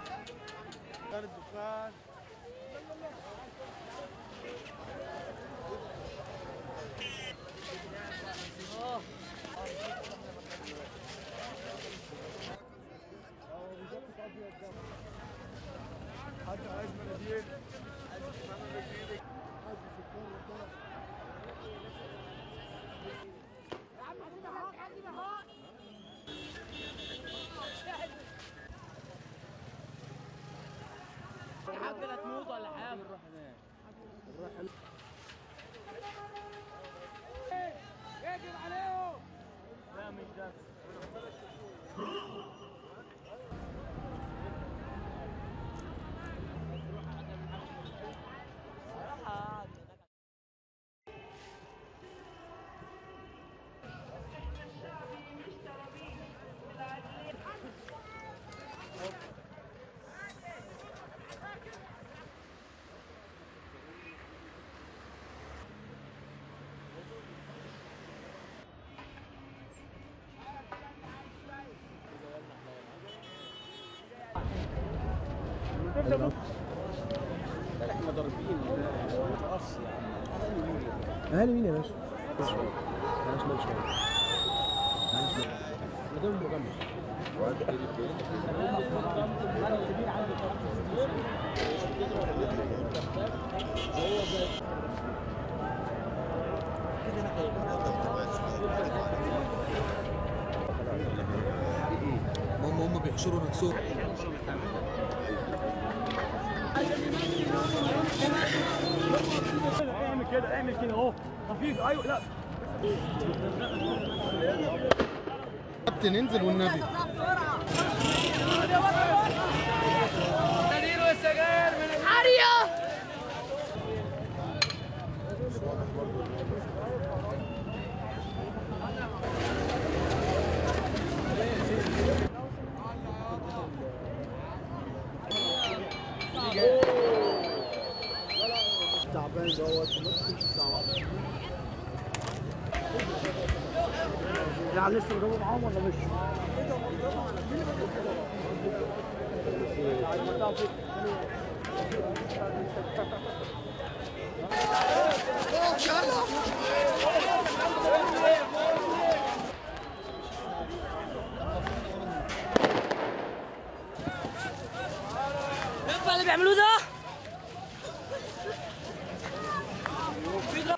كان الدخان حد عايز مناديل عايز تفهم بإيدك عايز سكر وبتاع حاجة لا تموت ولا حاجة اجري عليهم لا مش ده احنا ضاربين متقص يا عم اهالي مين يا باشا؟ تعالى شمال شويه تعالى شمال ما دام مجمع هم هم بيحشروا نفسهم اعمل كده اعمل كده اهو خفيف ايوه لا كابتن انزل والنبي تعبان دوت ما تمشي الساعه واحدة. يعني لسه بيضربوا معاهم ولا مش؟ ينفع اللي بيعملوه ده؟